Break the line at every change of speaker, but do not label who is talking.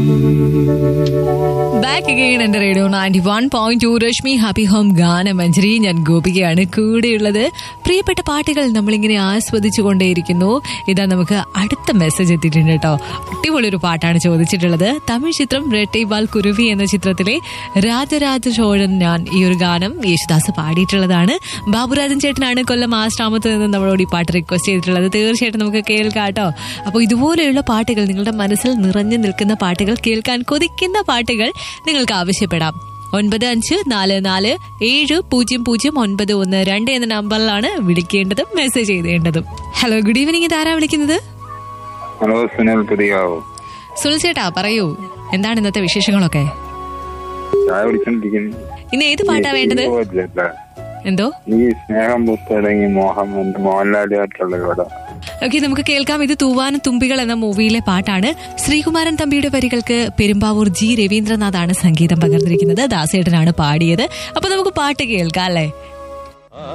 back again എന്റെ radio ninety one point two Rashmi happy home Ganamanjari ഞാൻ ഗോപികയാണ് കൂടെയുള്ളത് പ്രിയപ്പെട്ട പാട്ടുകൾ നമ്മളിങ്ങനെ ആസ്വദിച്ചു കൊണ്ടേയിരിക്കുന്നു ഇതാ നമുക്ക് അടുത്ത മെസ്സേജ് എത്തിയിട്ടുണ്ട് കേട്ടോ അടിപൊളി ഒരു പാട്ടാണ് ചോദിച്ചിട്ടുള്ളത് തമിഴ് ചിത്രം റെട്ടൈബാൽ കുരുവി എന്ന ചിത്രത്തിലെ രാജരാജ ചോഴൻ ഞാൻ ഈ ഒരു ഗാനം യേശുദാസ് പാടിയിട്ടുള്ളതാണ് ബാബുരാജൻ ചേട്ടനാണ് കൊല്ലം ആശ്രാമത്ത് നിന്ന് നമ്മളോട് ഈ പാട്ട് റിക്വസ്റ്റ് ചെയ്തിട്ടുള്ളത് തീർച്ചയായിട്ടും നമുക്ക് കേൾക്കാം കേട്ടോ അപ്പോൾ ഇതുപോലെയുള്ള പാട്ടുകൾ നിങ്ങളുടെ മനസ്സിൽ നിറഞ്ഞു നിൽക്കുന്ന പാട്ടുകൾ കേൾക്കാൻ കൊതിക്കുന്ന പാട്ടുകൾ നിങ്ങൾക്ക് ആവശ്യപ്പെടാം ഒൻപത് അഞ്ച് നാല് നാല് ഏഴ് പൂജ്യം പൂജ്യം ഒൻപത് ഒന്ന് രണ്ട് എന്ന നമ്പറിലാണ് വിളിക്കേണ്ടതും മെസ്സേജ് ചെയ്തേണ്ടതും ഹലോ ഗുഡ് ഈവനിങ് ഇതാരാ വിളിക്കുന്നത്
ഹലോ സുനിൽ പുതിയാവോ
സുനിൽ ചേട്ടാ പറയൂ എന്താണ് ഇന്നത്തെ വിശേഷങ്ങളൊക്കെ
ചായ കുടിച്ചോണ്ടിരിക്കുന്നു
ഇന്ന് ഏത് പാട്ടാ വേണ്ടത് എന്തോ
ഈ സ്നേഹം പുസ്തകി മോഹം എന്റെ മോഹൻലാലുമായിട്ടുള്ള ഇവിടെ
ഓക്കെ നമുക്ക് കേൾക്കാം ഇത് തൂവാന തുമ്പികൾ എന്ന മൂവിയിലെ പാട്ടാണ് ശ്രീകുമാരൻ തമ്പിയുടെ വരികൾക്ക് പെരുമ്പാവൂർ ജി രവീന്ദ്രനാഥാണ് സംഗീതം പകർന്നിരിക്കുന്നത് ദാസേട്ടനാണ് പാടിയത് അപ്പൊ നമുക്ക് പാട്ട് കേൾക്കാം അല്ലേ